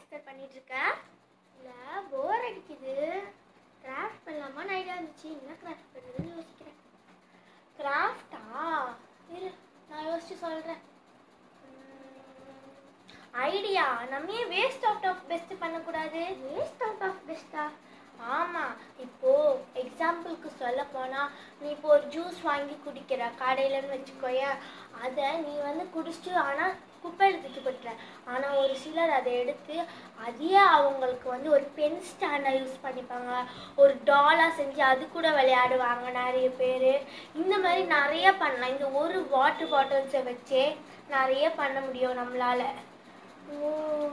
Sister பண்ணிட்டு இருக்க இல்லை போர் அடிக்குது கிராஃப்ட் பண்ணலாமான்னு ஐடியா இருந்துச்சு என்ன கிராஃப்ட் பண்ணுறதுன்னு யோசிக்கிறேன் கிராஃப்டா இரு நான் யோசிச்சு சொல்றேன் ஐடியா நம்ம ஏன் வேஸ்ட் அவுட் ஆஃப் பெஸ்ட் பண்ணக்கூடாது வேஸ்ட் அவுட் ஆஃப் பெஸ்ட்டா ஆமா இப்போ எக்ஸாம்பிளுக்கு சொல்ல போனா நீ இப்போ ஒரு ஜூஸ் வாங்கி குடிக்கிற கடையிலன்னு வச்சுக்கோயேன் அதை நீ வந்து குடிச்சிட்டு ஆனா குப்பையில் தூக்கி போட்டுற ஆனா ஒரு சிலர் அதை எடுத்து அதையே அவங்களுக்கு வந்து ஒரு பென் ஸ்டாண்டா யூஸ் பண்ணிப்பாங்க ஒரு டாலா செஞ்சு அது கூட விளையாடுவாங்க நிறைய பேர் இந்த மாதிரி நிறைய பண்ணலாம் இந்த ஒரு வாட்டர் பாட்டில்ஸை வச்சே நிறைய பண்ண முடியும் நம்மளால ஓ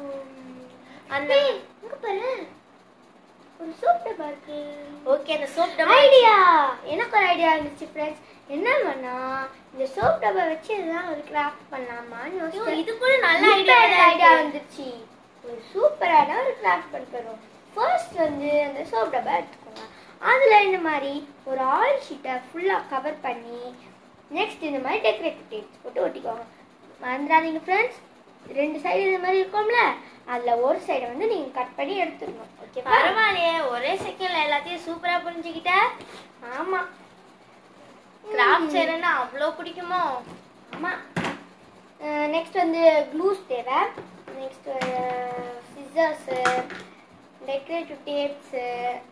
அந்த இங்க பாரு ஒரு சோப் டப்பா இருக்கு ஓகே அந்த சோப் டப்பா ஐடியா எனக்கு ஒரு ஐடியா இருந்துச்சு ஃப்ரெண்ட்ஸ் என்ன பண்ணா இந்த சோப் டப்பா வச்சு இதெல்லாம் ஒரு கிராஃப்ட் பண்ணலாமான்னு ஐயோ, யோசிச்சேன் இது கூட நல்ல ஐடியா ஐடியா ஐடியா வந்துச்சு ஒரு சூப்பரான ஒரு கிராஃப்ட் பண்ண போகிறோம் ஃபர்ஸ்ட் வந்து அந்த சோப் டப்பா எடுத்துக்கோங்க அதில் இந்த மாதிரி ஒரு ஆயில் ஷீட்டை ஃபுல்லாக கவர் பண்ணி நெக்ஸ்ட் இந்த மாதிரி டெக்கரேட்டிவ் டேப்ஸ் போட்டு ஒட்டிக்கோங்க மறந்துடாதீங்க ஃப்ரெண்ட்ஸ் ரெண்டு சைடு இந்த மாதிரி இருக்கும்ல அதில் ஒரு சைடை வந்து நீங்கள் கட் பண்ணி எடுத்துடணும் ஓகேவா பரவாயில்லையே ஒரே செகண்ட்ல எல்லாத்தையும் சூப்பரா புரிஞ்சுக்கிட்ட ஆமாம் கிராஃப்ட் செய்யறேன்னா அவ்வளோ பிடிக்குமோ ஆமாம் நெக்ஸ்ட் வந்து க்ளூஸ் தேவை next scissors decorative tapes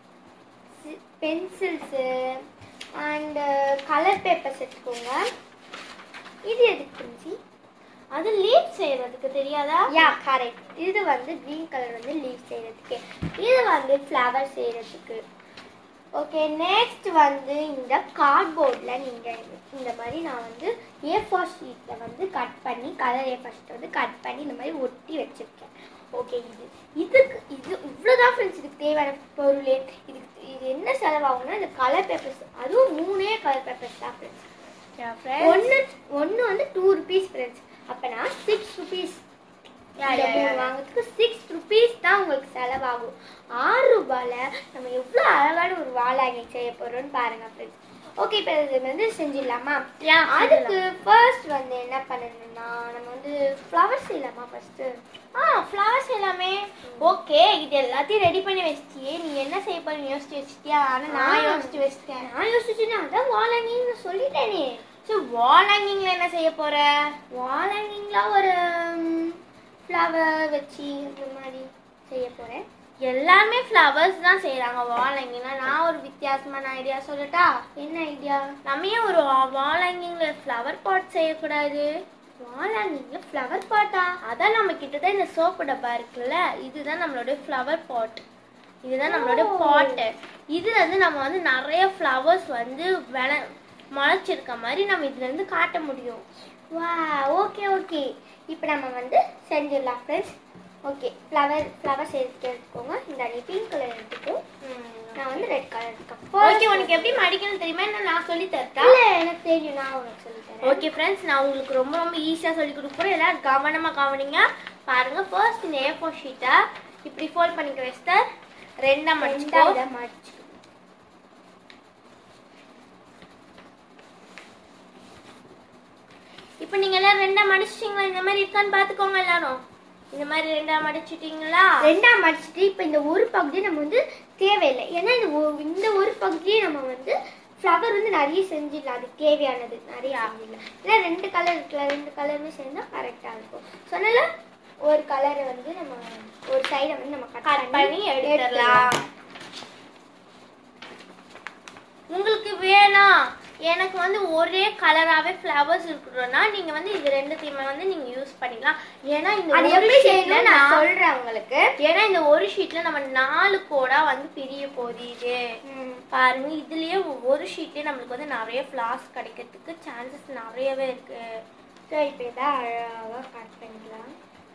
pencils and colour papers எடுத்துக்கோங்க இது எதுக்கு புரிஞ்சு அது லீப் செய்யறதுக்கு தெரியாதா யா கரெக்ட் இது வந்து க்ரீன் கலர் வந்து லீவ் செய்யறதுக்கு இது வந்து ஃப்ளவர் செய்யறதுக்கு ஓகே நெக்ஸ்ட் வந்து இந்த கார்ட்போர்டில் நீங்கள் இந்த மாதிரி நான் வந்து ஏ ஃபோர் ஷீட்டில் வந்து கட் பண்ணி கலர் ஏ ஃபர்ஸ்ட் வந்து கட் பண்ணி இந்த மாதிரி ஒட்டி வச்சுருக்கேன் ஓகே இது இதுக்கு இது இவ்வளோதான் ஃப்ரெண்ட்ஸ் இதுக்கு தேவையான பொருள் இதுக்கு இது என்ன செலவாகும்னா இந்த கலர் பேப்பர்ஸ் அதுவும் மூணே கலர் பேப்பர்ஸ் தான் ஃப்ரெண்ட்ஸ் ஒன்று ஒன்று வந்து டூ ருபீஸ் ஃப்ரெண்ட்ஸ் அப்போனா six rupees yeah, yeah, yeah, yeah. வாங்குறதுக்கு சிக்ஸ் ருபீஸ் தான் உங்களுக்கு செலவாகும் ஆறு ரூபாயில நம்ம எவ்வளோ அழகான ஒரு வாழாங்கி செய்ய போறோம்னு பாருங்க ஃப்ரெண்ட்ஸ் ஓகே இப்போ இது வந்து செஞ்சிடலாமா யா, அதுக்கு ஃபர்ஸ்ட் வந்து என்ன பண்ணணும்னா நம்ம வந்து ஃப்ளவர் செய்யலாமா ஃபர்ஸ்ட் ஆ ஃப்ளவர்ஸ் எல்லாமே ஓகே இது எல்லாத்தையும் ரெடி பண்ணி வச்சிட்டியே நீ என்ன செய்ய போறேன்னு யோசிச்சு வச்சிட்டியா ஆனா நான் ஆ. யோசிச்சு வச்சிட்டேன் நான் யோசிச்சுன்னா அதான் வாழாங்கின்னு சொல்லிட்டேனே ஸோ வால் ஹேங்கிங்ல என்ன செய்ய போற வாழாங்கிங்லாம் ஒரு ஃப்ளவர் வச்சு இந்த மாதிரி செய்ய போறேன் எல்லாமே ஃப்ளவர்ஸ் தான் செய்றாங்க வால் ஹேங்கிங்னா நான் ஒரு வித்தியாசமான ஐடியா சொல்லட்டா என்ன ஐடியா நம்ம ஏன் ஒரு வால் ஹேங்கிங்ல ஃப்ளவர் பாட் செய்யக்கூடாது வாழாங்கிங்ல ஃப்ளவர் பாட்டா அதான் நம்ம கிட்ட தான் இந்த சோப்பு டப்பா இருக்குல்ல இதுதான் நம்மளோட ஃப்ளவர் பாட் இதுதான் நம்மளோட ஓ. பாட்டு இதுல இருந்து நம்ம வந்து நிறைய ஃப்ளவர்ஸ் வந்து வெள முளைச்சிருக்க மாதிரி நம்ம இதுல இருந்து காட்ட முடியும் வா ஓகே ஓகே இப்போ நம்ம வந்து செஞ்சிடலாம் ஃப்ரெண்ட்ஸ் ஓகே ஃப்ளவர் ஃப்ளவர் செய்யறதுக்கு எடுத்துக்கோங்க இந்த நீ பிங்க் கலர் எடுத்துக்கோ நான் வந்து ரெட் கலர் எடுத்துக்கேன் ஓகே உனக்கு எப்படி மடிக்கணும் தெரியுமா என்ன நான் சொல்லி தரட்டா இல்லை எனக்கு தெரியும் நான் உனக்கு சொல்லி தரேன் ஓகே ஃப்ரெண்ட்ஸ் நான் உங்களுக்கு ரொம்ப ரொம்ப ஈஸியாக சொல்லி கொடுக்க போகிறேன் எல்லாரும் கவனமாக கவனிங்க பாருங்க ஃபர்ஸ்ட் இந்த ஏ ஃபோர் ஷீட்டை இப்படி ஃபோல்ட் பண்ணிக்க வெஸ்டர் ரெண்டா மடிச்சுக்கோ ரெண்டாவது மடிச்சு இப்போ நீங்க எல்லாம் ரெண்டா மடிச்சிட்டீங்களா இந்த மாதிரி இருக்கான்னு பார்த்துக்கோங்க எல்லாரும் இந்த மாதிரி ரெண்டா மடிச்சிட்டீங்களா ரெண்டா மடிச்சிட்டு இப்போ இந்த ஒரு பகுதி நம்ம வந்து தேவையில்லை ஏன்னா இந்த ஒ- இந்த ஒரு பகுதியே நம்ம வந்து ஃப்ளவர் வந்து நிறைய செஞ்சிடலாம் அதுக்கு தேவையானது நிறைய செஞ்சிடலாம் ஏன்னா ரெண்டு கலர் இருக்குல்ல ரெண்டு கலருமே சேர்ந்தா கரெக்டாக இருக்கும் சொன்னால ஒரு கலரை வந்து நம்ம ஒரு சைடை வந்து நம்ம கட் பண்ணி எடுத்துடலாம் உங்களுக்கு வேணாம் எனக்கு வந்து ஒரே கலராகவே ஃப்ளவர்ஸ் இருக்கணும்னா நீங்க வந்து இது ரெண்டுத்தையுமே வந்து நீங்க யூஸ் பண்ணிக்கலாம் ஏன்னா இந்த அது ஒரு எப்படி sheetல செய்யணும் நான் நான் சொல்றேன் உங்களுக்கு ஏன்னா இந்த ஒரு ஷீட்ல நம்ம நாலு கோடா வந்து பிரிய போகுது இது பாருங்க இதுலயே ஒரு ஷீட்லயே நம்மளுக்கு வந்து நிறைய ஃபிளாஸ் கிடைக்கிறதுக்கு சான்சஸ் நிறையவே இருக்கு ஸோ இப்போ இதை அழகாக கட் பண்ணிக்கலாம்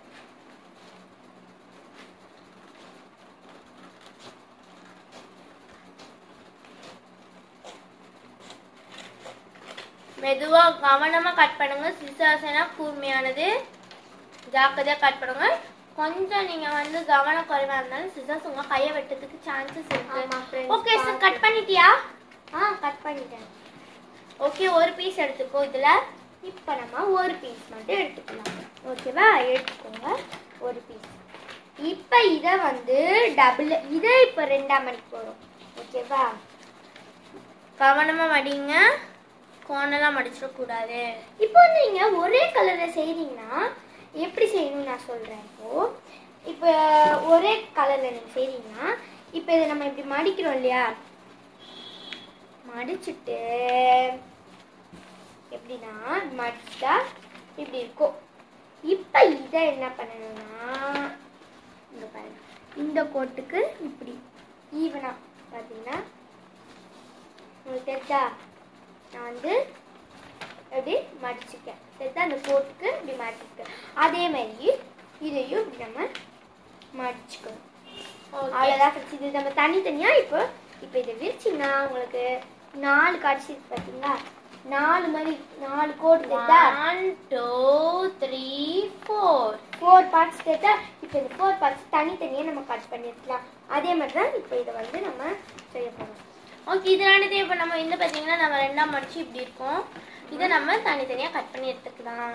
மெதுவா கவனமா கட் பண்ணுங்க சிசாசனா கூர்மையானது ஜாக்கிரதையா கட் பண்ணுங்க கொஞ்சம் நீங்க வந்து கவனம் குறைவா இருந்தாலும் சிசர்ஸ் உங்க கையை வெட்டதுக்கு சான்சஸ் ஆமா, இருக்கு friends, ஓகே சார் பார்த்து. கட் பண்ணிட்டியா ஆ கட் பண்ணிட்டேன் ஓகே ஒரு பீஸ் எடுத்துக்கோ இதுல இப்போ நம்ம ஒரு பீஸ் மட்டும் எடுத்துக்கலாம் ஓகேவா எடுத்துக்கோங்க ஒரு பீஸ் இப்போ இதை வந்து டபுள் இதை இப்போ ரெண்டாம் மணிக்கு போகிறோம் ஓகேவா கவனமா மடிங்க கோணெல்லாம் மடிச்சிடக்கூடாது இப்போ வந்து நீங்கள் ஒரே கலரில் செய்கிறீங்கன்னா எப்படி செய்யணும்னு நான் சொல்கிறேன் இப்போ இப்போ ஒரே கலரில் நீங்கள் செய்கிறீங்கன்னா இப்போ இதை நம்ம இப்படி மடிக்கிறோம் இல்லையா மடிச்சுட்டு எப்படின்னா மடிச்சா இப்படி இருக்கும் இப்போ இதை என்ன பண்ணணும்னா இங்க பாருங்க இந்த கோட்டுக்கு இப்படி ஈவனா பார்த்தீங்கன்னா உங்களுக்கு தெரிஞ்சா நான் வந்து எப்படி மடிச்சுக்கேன் தெரிஞ்சா அந்த கோட்டுக்கு இப்படி மடிச்சுக்கேன் அதே மாதிரி இதையும் இப்படி நம்ம மடிச்சுக்கணும் அவ்வளோதான் ஃப்ரெண்ட்ஸ் இது நம்ம தனித்தனியாக இப்போ இப்போ இதை விரிச்சிங்கன்னா உங்களுக்கு நாலு காட்சி இருக்கு பார்த்தீங்களா நாலு மாதிரி நாலு கோடு தெரியுதா one two three four four parts தெரியுதா இப்போ இந்த ஃபோர் பார்ட்ஸ் தனித்தனியாக நம்ம கட் பண்ணிருக்கலாம் அதே மாதிரி தான் இப்போ இதை வந்து நம்ம செய்ய போகிறோம் ஓகே இதனால இப்போ நம்ம இந்த பார்த்தீங்கன்னா நம்ம ரெண்டாம் மடிச்சு இப்படி இருக்கோம் இதை நம்ம தனித்தனியாக கட் பண்ணி எடுத்துக்கலாம்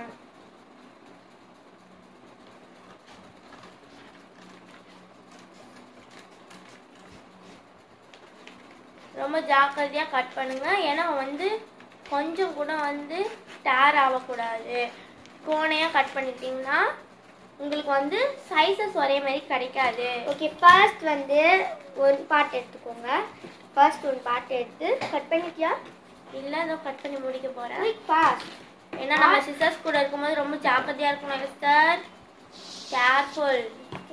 ரொம்ப ஜாக்கிரதையாக கட் பண்ணுங்க ஏன்னா வந்து கொஞ்சம் கூட வந்து டேர் ஆகக்கூடாது கோணையாக கட் பண்ணிட்டீங்கன்னா உங்களுக்கு வந்து சைஸஸ் ஒரே மாதிரி கிடைக்காது ஓகே ஃபர்ஸ்ட் வந்து ஒரு பார்ட் எடுத்துக்கோங்க ஃபர்ஸ்ட் ஒரு பார்ட் எடுத்து கட் பண்ணிட்டியா இல்லை ஏதோ கட் பண்ணி முடிக்க போகிறேன் குயிக் ஃபாஸ்ட் ஏன்னா நம்ம சிஸ்டர்ஸ் கூட இருக்கும்போது ரொம்ப ஜாக்கிரதையா இருக்கணும் சிஸ்டர் கேர்ஃபுல்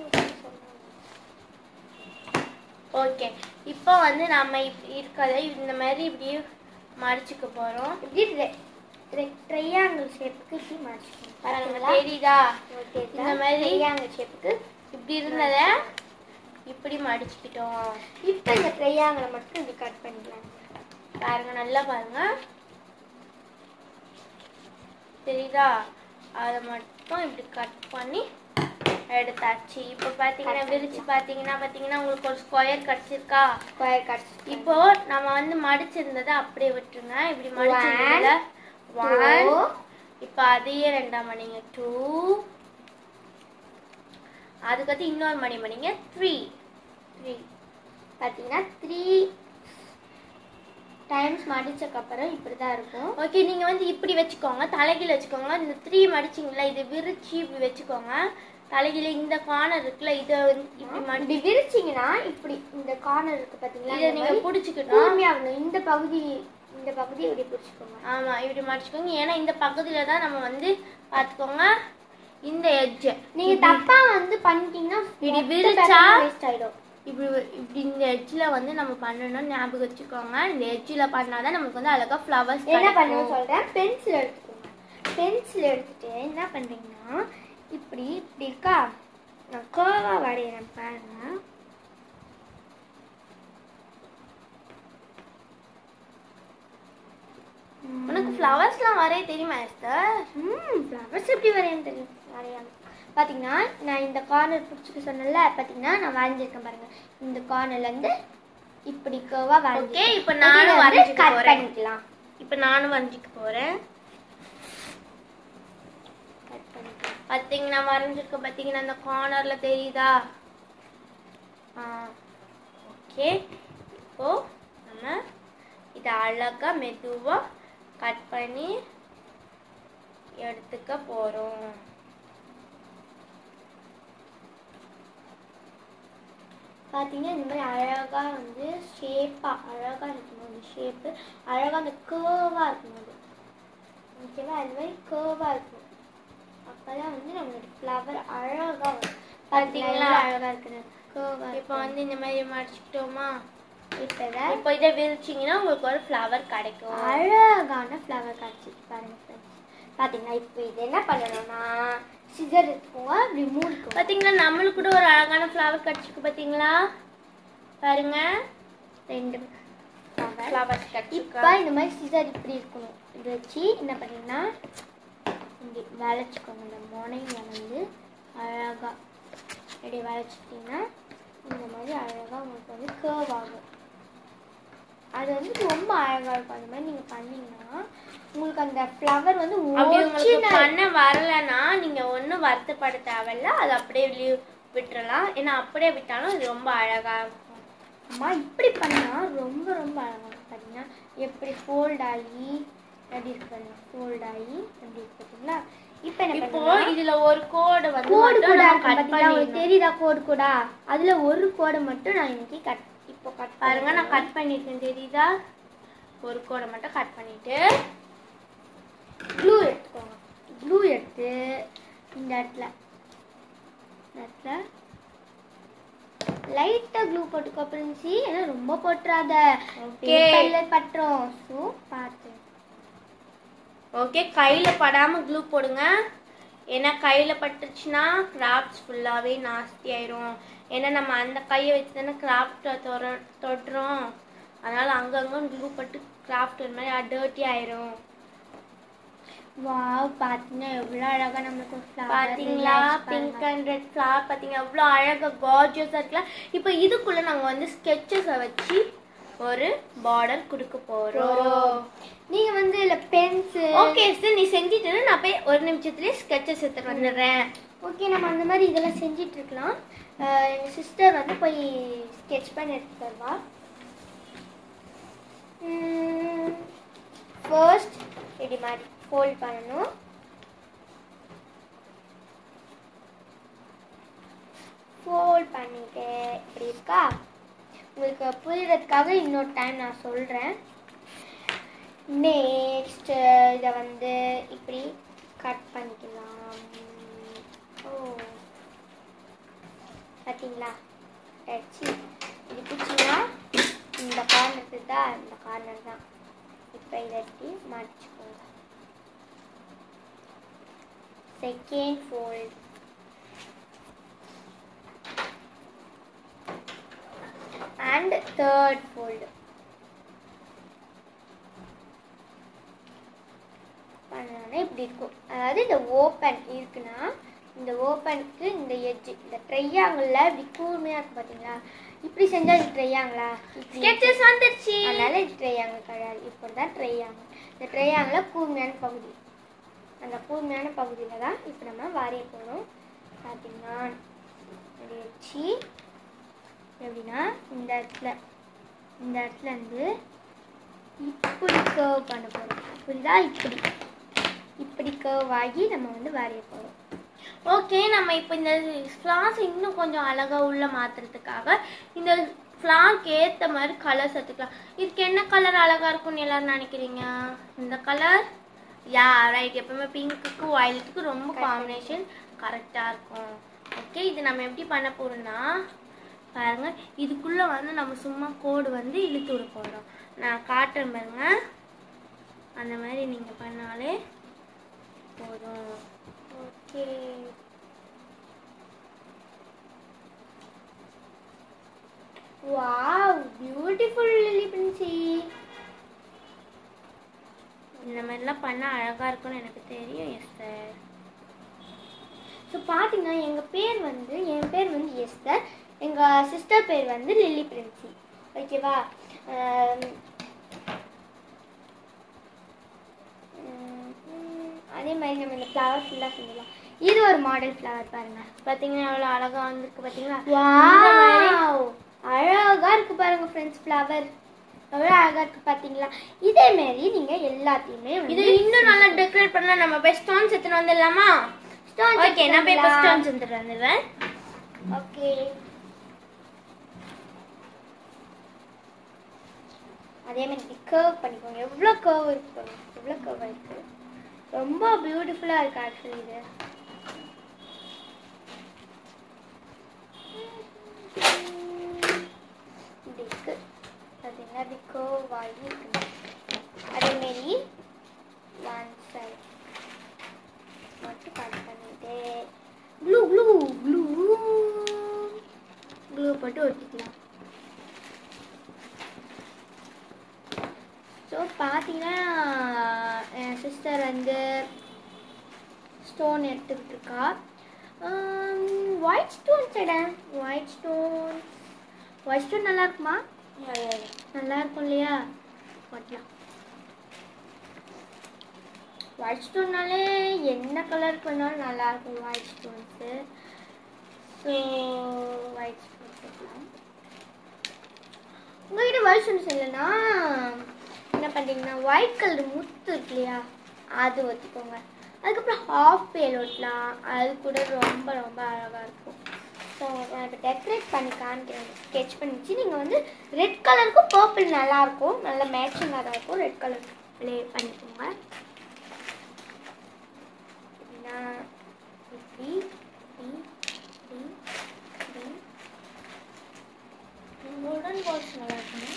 ஓகே இப்போ வந்து நம்ம இப்படி இருக்கிறத இந்த மாதிரி இப்படி மடிச்சுக்க போறோம் இப்படி ட்ரையாங்கிள் ஷேப்புக்கு இப்படி மடிச்சுக்கணும் பாருங்க பாருங்களா தெரியுதா ஓகே இந்த மாதிரி? ட்ரையாங்கிள் ஷேப்புக்கு இப்படி இருந்தத இப்படி மடிச்சுக்கிட்டோம் இப்போ இந்த ட்ரையாங்கிளை மட்டும் இப்படி கட் பண்ணிக்கலாம் பாருங்க நல்லா பாருங்க தெரியுதா அதை மட்டும் இப்படி கட் பண்ணி எடுத்தாச்சு இப்போ பார்த்தீங்கன்னா விரிச்சு பார்த்தீங்கன்னா பார்த்தீங்கன்னா உங்களுக்கு ஒரு ஸ்கொயர் கிடச்சிருக்கா ஸ்கொயர் கட் இப்போ நம்ம வந்து மடிச்சிருந்ததை அப்படியே விட்டுருங்க இப்படி மடிச்சிருந்தத ஒன் இப்போ அதையே ரெண்டாம் மணிங்க டூ அதுக்கடுத்து இன்னொரு மணி மணிங்க த்ரீ த்ரீ பார்த்தீங்கன்னா த்ரீ டைம்ஸ் மடிச்சக்கப்புறம் இப்படி தான் இருக்கும் ஓகே நீங்க வந்து இப்படி வச்சுக்கோங்க தலைகீழ வச்சுக்கோங்க இந்த த்ரீ மடிச்சிங்களா இதை விரிச்சு இப்படி வச்சுக்கோங்க தலைகீழ இந்த கார்னர் இருக்குல்ல இதை வந்து இப்படி மடி இப்படி விரிச்சிங்கன்னா இப்படி இந்த கார்னர் இருக்கு பார்த்தீங்களா இதை இந்த நீங்க மாதிரி பிடிச்சிக்கணும் கூர்மையா வரணும் இந்த பகுதி இந்த பகுதி இப்படி பிடிச்சிக்கோங்க ஆமா இப்படி மடிச்சுக்கோங்க ஏன்னா இந்த பக்கத்துல தான் நம்ம வந்து பாத்துக்கோங்க இந்த எட்ஜ் நீங்க தப்பா வந்து பண்ணிட்டீங்கன்னா இப்படி விரிச்சா வேஸ்ட் ஆயிடும் இப்படி இப்படி இந்த எட்ஜில் வந்து நம்ம பண்ணணும் ஞாபகம் வச்சுக்கோங்க இந்த எட்ஜில் பண்ணாதான் நமக்கு வந்து அழகா ஃப்ளவர்ஸ் என்ன பண்ணணும் சொல்றேன் பென்சில் எடுத்துக்கோங்க பென்சில் எடுத்துட்டு என்ன பண்றீங்கன்னா இப்படி இப்படி இருக்கா நான் கோவா வரைகிறேன் பாருங்க உனக்கு ஃப்ளவர்ஸ்லாம் வரைய தெரியுமா எஸ்தர் ம் ஃப்ளவர்ஸ் எப்படி வரையன்னு தெரியும் வரையாம பார்த்தீங்கன்னா நான் இந்த கார்னர் பிடிச்சிக்க சொன்னேன்ல பார்த்தீங்கன்னா நான் வரைஞ்சிருக்கேன் பாருங்க இந்த கார்னர்லேருந்து இப்படி கோவா ஓகே இப்போ நானும் வரைஞ்சிக்க கட் போறேன் பண்ணிக்கலாம் இப்போ நானும் வரைஞ்சிக்க போறேன் கட் பண்ணிக்கலாம் பார்த்தீங்கன்னா வரைஞ்சிருக்க பார்த்தீங்கன்னா அந்த கார்னர்ல தெரியுதா ஆ ஓகே இப்போ நம்ம இதை அழகா மெதுவா கட் பண்ணி எடுத்துக்க போறோம் பார்த்தீங்கன்னா இந்த மாதிரி அழகாக வந்து ஷேப்பாக அழகாக இருக்கணும் அந்த ஷேப்பு அழகாக அந்த கேர்வாக இருக்கணும் அது ஓகேவா அது மாதிரி கேர்வாக இருக்கணும் அப்போ தான் வந்து நம்மளோட ஃப்ளவர் அழகாக வரும் பார்த்தீங்களா? பார்த்தீங்களா அழகாக இருக்குது கேர்வாக இப்போ வந்து இந்த மாதிரி மடிச்சுக்கிட்டோமா இப்போ இப்போ இதை விரிச்சிங்கன்னா உங்களுக்கு ஒரு ஃப்ளவர் கிடைக்கும் அழகான ஃப்ளவர் காட்சி பாருங்க ஃப்ரெண்ட்ஸ் பார்த்தீங்கன்னா இப்போ இது என்ன பண்ணணும்னா சிசர் எடுத்துக்கோங்க இப்படி மூடிக்கோங்க பார்த்தீங்களா நம்மளுக்கு கூட ஒரு அழகான ஃப்ளவர் கிடைச்சிருக்கு பார்த்தீங்களா பாருங்க ரெண்டு ஃப்ளவர் ஃப்ளவர்ஸ் இப்போ கிடைச்சிருக்கா இந்த மாதிரி சிசர் இப்படி இருக்கணும் இது வச்சு என்ன பண்ணீங்கன்னா இப்படி வளைச்சிக்கோங்க இந்த முனையில வந்து அழகாக இப்படி வளைச்சிட்டிங்கன்னா இந்த மாதிரி அழகாக உங்களுக்கு வந்து கேர்வ் ஆகும் அது வந்து ரொம்ப அழகாக இருக்கும் அந்த மாதிரி நீங்கள் பண்ணீங்கன்னா உங்களுக்கு அந்த ஃப்ளவர் வந்து அப்படி உங்களுக்கு original- பண்ண வரலன்னா நீங்க ஒண்ணும் வருத்தப்பட தேவையில்ல அது அப்படியே leave- விட்டுறலாம் ஏன்னா அப்படியே விட்டாலும் இது ரொம்ப அழகாக இருக்கும் அம்மா இப்படி பண்ணால் ரொம்ப ரொம்ப அழகாக இருக்கும் பார்த்தீங்கன்னா எப்படி ஃபோல்ட் ஆகி எப்படி இருக்கு பாருங்க ஃபோல்ட் ஆகி எப்படி இருக்கு பார்த்தீங்களா இப்போ என்ன இப்போ பண்ணுறோம் இதுல ஒரு கோடு வந்து கோடு மட்டும் கூட நம்ம இருக்கு கட் பார்த்தீங்களா உங்களுக்கு பண்ணிடணும் தெரியுதா கோடு கூட அதுல ஒரு கோடை மட்டும் நான் இன்னைக்கு கட் இப்போ கட் பாருங்க நான் கட் பண்ணிருக்கேன் தெரியுதா ஒரு கோடை மட்டும் கட் பண்ணிட்டு க்ளூ எடுத்துக்கோங்க க்ளூ எடுத்து இந்த இடத்துல இந்த இடத்துல லைட்டா க்ளூ போட்டுக்கோ பிரின்சி ஏன்னா ரொம்ப போட்டுறாத Okay. பேப்பர்ல பட்டுரும் ஸோ பார்த்து ஓகே கையில படாம க்ளூ போடுங்க ஏன்னா கையில பட்டுச்சுன்னா கிராஃப்ட்ஸ் ஃபுல்லாவே நாஸ்தி ஆயிரும் ஏன்னா நம்ம அந்த கையை வச்சு தானே கிராஃப்டை தொட தொடுறோம் அதனால அங்கங்க க்ளூ பட்டு கிராஃப்ட் ஒரு மாதிரி டர்ட்டி ஆயிரும் வாவ் பார்த்தீங்கன்னா எவ்வளோ அழகா நம்மளுக்கு ஒரு flower பாத்தீங்களா relax பிங்க் பாருங்க. அண்ட் ரெட் ஃப்ளவர் பாத்தீங்க எவ்வளோ அழகா கார்ஜியஸா இருக்குல்ல இப்போ இதுக்குள்ள நாங்க வந்து ஸ்கெட்சஸை வச்சு ஒரு பார்டர் கொடுக்க போறோம் நீங்க வந்து இல்ல பென்சில் ஓகே சார் நீ செஞ்சுட்டு நான் போய் ஒரு நிமிஷத்துலயே ஸ்கெட்சஸ் எடுத்துட்டு வந்துடுறேன் ஓகே நம்ம அந்த மாதிரி இதெல்லாம் செஞ்சிட்டு இருக்கலாம் அஹ் எங்க சிஸ்டர் வந்து போய் ஸ்கெட்ச் பண்ணி எடுத்து தருவா ஃபர்ஸ்ட் இப்படி மாதிரி ஃபோல்ட் பண்ணணும் ஃபோல்ட் பண்ணிட்டு இப்படி இருக்கா உங்களுக்கு புரியறதுக்காக இன்னொரு டைம் நான் சொல்கிறேன் நெக்ஸ்ட் இதை வந்து இப்படி கட் பண்ணிக்கலாம் ஓ பார்த்தீங்களா அடிச்சு இது பிடிச்சிங்கன்னா இந்த கார்னர் தான் இந்த கார்னர் தான் இப்போ இதை எடுத்து மடிச்சுக்கோங்க second fold and third fold பண்ணோன்னா இப்படி இருக்கும் அதாவது இந்த ஓப்பன் இருக்குன்னா இந்த ஓப்பனுக்கு இந்த எட்ஜ் இந்த ட்ரையாங்கிளில் இப்படி கூர்மையாக இருக்கு பார்த்தீங்களா இப்படி செஞ்சால் இது ட்ரையாங்களா இப்படி ஸ்கெட்சஸ் வந்துருச்சு அதனால இது ட்ரையாங்கிள் கிடையாது இப்போ தான் ட்ரையாங்கிள் இந்த ட்ரையாங்கில் கூர்மையான பகுதி அந்த கூர்மையான பகுதியில் தான் இப்போ நம்ம வரைய போகிறோம் பார்த்தீங்கன்னா இப்படி வச்சு எப்படின்னா இந்த இடத்துல இந்த இடத்துல இருந்து இப்படி கர்வ் பண்ண போகிறோம் புரியுதா இப்படி இப்படி கர்வ் ஆகி நம்ம வந்து வரைய போகிறோம் ஓகே நம்ம இப்போ இந்த ஃப்ளார்ஸ் இன்னும் கொஞ்சம் அழகா உள்ள மாத்துறதுக்காக இந்த ஃப்ளார்க்கு ஏத்த மாதிரி கலர்ஸ் எடுத்துக்கலாம் இதுக்கு என்ன கலர் அழகா இருக்கும்னு எல்லாரும் நினைக்கிறீங்க இந்த கலர் யா ரைட் எப்பவுமே பிங்க்குக்கு ஒயிலட்டுக்கு ரொம்ப காம்பினேஷன் கரெக்டா இருக்கும் ஓகே இது நம்ம எப்படி பண்ண போறோம்னா பாருங்க இதுக்குள்ள வந்து நம்ம சும்மா கோடு வந்து இழுத்து விட போறோம் நான் காட்டுறேன் பாருங்க அந்த மாதிரி நீங்க பண்ணாலே போதும் ஓகே வாவ் பியூட்டிஃபுல் லிலி பிரின்சி இந்த மாதிரிலாம் பண்ணால் அழகாக இருக்கும்னு எனக்கு தெரியும் எஸ் சார் ஸோ பார்த்தீங்கன்னா எங்கள் பேர் வந்து என் பேர் வந்து எஸ்தர் எங்கள் சிஸ்டர் பேர் வந்து லில்லி பிரின்சி ஓகேவா ஆம், உம், உம், அதே மாதிரி நம்ம இந்த ஃப்ளவர் ஃபுல்லாக செஞ்சிடலாம் இது ஒரு மாடல் ஃப்ளவர் பாருங்க பார்த்தீங்கன்னா எவ்வளோ அழகாக வந்திருக்கு பார்த்தீங்களா இந்த மாதிரி வாவ் அழகா இருக்கு பாருங்க ஃப்ரெண்ட்ஸ் ஃப்ளவர் எவ்வளோ அழகா இருக்கு பார்த்தீங்களா இதே மாதிரி நீங்க எல்லாத்தையுமே இது இன்னும் நல்லா டெக்கரேட் பண்ணலாம் நம்ம போய் ஸ்டோன்ஸ் எடுத்துன்னு வந்துடலாமா ஓகே நான் போய் இப்போ ஸ்டோன்ஸ் எடுத்துட்டு வந்துடுறேன் ஓகே அதே மாதிரி கர்வ் பண்ணிக்கோங்க எவ்வளோ கர்வ் இருக்கு பாருங்க எவ்வளோ கர்வ் இருக்கு ரொம்ப பியூட்டிஃபுல்லாக இருக்கு ஆக்சுவலி இது இப்படி இருக்கு பார்த்தீங்கன்னா இப்படி கர்வ் ஆகி இருக்கு அதே மாரி ஒன் சைட் மட்டும் கட் பண்ணிட்டு க்ளூ க்ளூ க்ளூ க்ளூ போட்டு ஒட்டிக்கலாம் ஸோ பார்த்தீங்கன்னா என் சிஸ்டர் வந்து ஸ்டோன் எடுத்துக்கிட்டு இருக்கா ஒயிட் ஸ்டோன் சைட ஒயிட் ஸ்டோன் ஒயிட் ஸ்டோன் நல்லா இருக்குமா நல்லா இருக்கும் இல்லையா ஒட்டலாம் ஒயிட் ஸ்டோன்னாலே என்ன கலருக்கு வேணாலும் நல்லா இருக்கும் ஒயிட் ஸ்டோன்ஸு ஸோ ஒயிட் போட்டுக்கலாம் உங்ககிட்ட வெர்ஷன்ஸ் இல்லைன்னா என்ன பண்ணுறீங்கன்னா ஒயிட் கலர் முத்து இருக்கு இல்லையா அது ஒத்திக்கோங்க அதுக்கப்புறம் ஹாஃப் பேல் ஒட்டலாம் அது கூட ரொம்ப ரொம்ப அழகாக இருக்கும் ஸோ நான் இப்போ டெக்கரேட் பண்ணி காமிக்கிறேன் ஸ்கெட்ச் பண்ணிச்சு நீங்கள் வந்து ரெட் கலருக்கும் பர்பிள் நல்லாயிருக்கும் நல்ல மேட்சிங்காக தான் இருக்கும் ரெட் கலர் ப்ளே பண்ணிக்கோங்க எப்படின்னா இப்படி இப்படி இப்படி இப்படி கோல்டன் பால்ஸ் நல்லா இருக்குங்க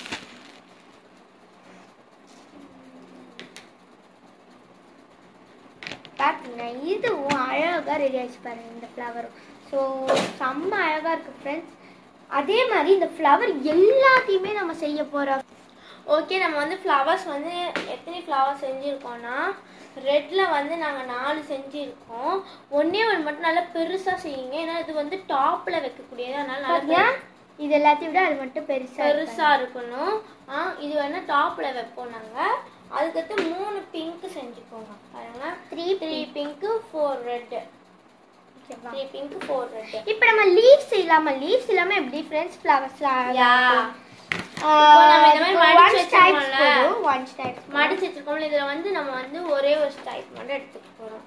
பார்த்தீங்கன்னா இதுவும் அழகாக ரெடி ஆயிடுச்சு பாருங்க இந்த ஃப்ளவரும் ஸோ செம்ம அழகாக இருக்குது ஃப்ரெண்ட்ஸ் அதே மாதிரி இந்த ஃப்ளவர் எல்லாத்தையுமே நம்ம செய்ய போகிறோம் ஓகே நம்ம வந்து ஃப்ளவர்ஸ் வந்து எத்தனை ஃப்ளவர்ஸ் செஞ்சுருக்கோம்னா ரெட்டில் வந்து நாங்கள் நாலு செஞ்சுருக்கோம் ஒன்றே ஒன்று மட்டும் நல்லா பெருசாக செய்யுங்க ஏன்னா இது வந்து டாப்பில் வைக்கக்கூடியது அதனால நல்லா பார்த்தியா இது எல்லாத்தையும் விட அது மட்டும் பெருசாக பெருசாக இருக்கணும் ஆ இது வேணா டாப்பில் வைப்போம் நாங்கள் அதுக்கடுத்து மூணு பிங்க் செஞ்சுக்கோங்க பாருங்க three three pink four red three pink four red இப்போ நம்ம லீவ்ஸ் இல்லாமல் லீவ்ஸ் இல்லாமல் எப்படி ஃப்ரெண்ட்ஸ் ஃப்ளவர்ஸ்லாம் யா நம்ம இந்த மாதிரி மடிச்சு வச்சிருக்கோம்ல. ஒன் டைப் மடிச்சு வச்சிருக்கோம்ல இதில் வந்து நம்ம வந்து ஒரே ஒரு டைப் மட்டும் எடுத்துக்க போகிறோம்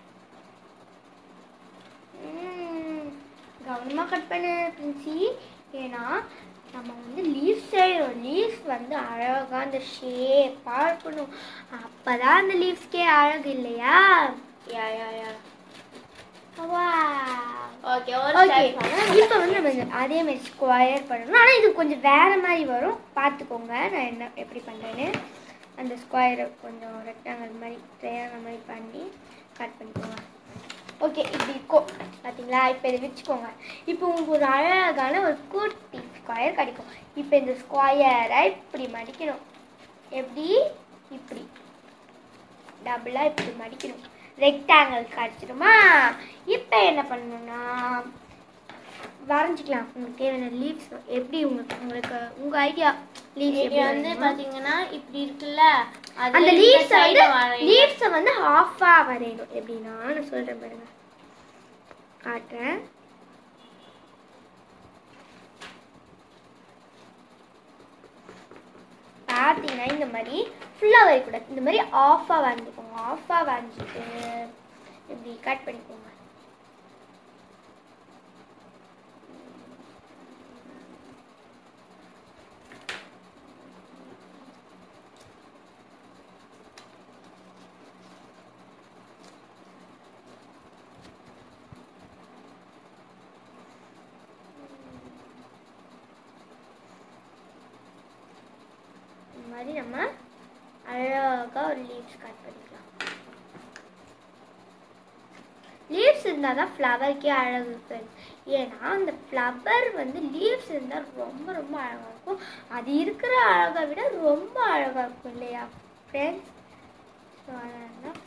கவனமாக கட் பண்ணு பிரின்சி ஏன்னா நம்ம வந்து லீவ் செய்கிறோம் லீவ்ஸ் வந்து அழகாக அந்த ஷேப்பாக இருக்கணும் அப்போ தான் அந்த லீவ்ஸ்க்கே அழகு இல்லையா யா யா யா வா ஓகே ஒரு ஓகே டைப் இப்போ வந்து நம்ம இந்த அதே மாதிரி ஸ்கொயர் பண்ணணும் ஆனால் இது கொஞ்சம் வேற மாதிரி வரும் பார்த்துக்கோங்க நான் என்ன எப்படி பண்ணுறேன்னு அந்த ஸ்கொயரை கொஞ்சம் ரெக்டாங்கல் மாதிரி ட்ரையாங்கல் மாதிரி பண்ணி கட் பண்ணிக்கோங்க ஓகே இப்படி இருக்கும் பார்த்தீங்களா இப்போ இதை வச்சுக்கோங்க இப்போ உங்களுக்கு ஒரு அழகான ஒரு குட்டி ஸ்கொயர் கிடைக்கும் இப்போ இந்த ஸ்கொயரை இப்படி மடிக்கணும் எப்படி இப்படி டபுளாக இப்படி மடிக்கணும் ரெக்டாங்கிள் கிடச்சிருமா இப்போ என்ன பண்ணணும்னா வரைஞ்சிக்கலாம் உங்களுக்கு தேவையான லீவ்ஸ் எப்படி உங்களுக்கு உங்களுக்கு உங்கள் ஐடியா லீவ்ஸ் இது வந்து பாத்தீங்கன்னா இப்படி இருக்குல்ல அது அந்த இந்த லீவ்ஸை side வந்து ல வரையணும். லீவ்ஸை வந்து ஹாஃபாக வரையணும் எப்படின்னா நான் சொல்கிறேன் பாருங்க காட்டுறேன் பார்த்தீங்கன்னா இந்த மாதிரி ஃபுல்லாக வரைக்கூடாது இந்த மாதிரி ஆஃபாக வரைஞ்சிக்கோங்க ஆஃபாக வரைஞ்சிட்டு இப்படி கட் பண்ணிக்கோங்க இந்த மாதிரி நம்ம அழகாக ஒரு லீவ்ஸ் கட் பண்ணிக்கலாம் லீவ்ஸ் இருந்தால் தான் ஃப்ளவருக்கே அழகு friends. ஏன்னா அந்த ஃப்ளவர் வந்து லீவ்ஸ் இருந்தால் ரொம்ப ரொம்ப அழகாக இருக்கும் அது இருக்கிற அழகை விட ரொம்ப அழகாக இருக்கும் இல்லையா ஃப்ரெண்ட்ஸ் ஸோ அதனால தான்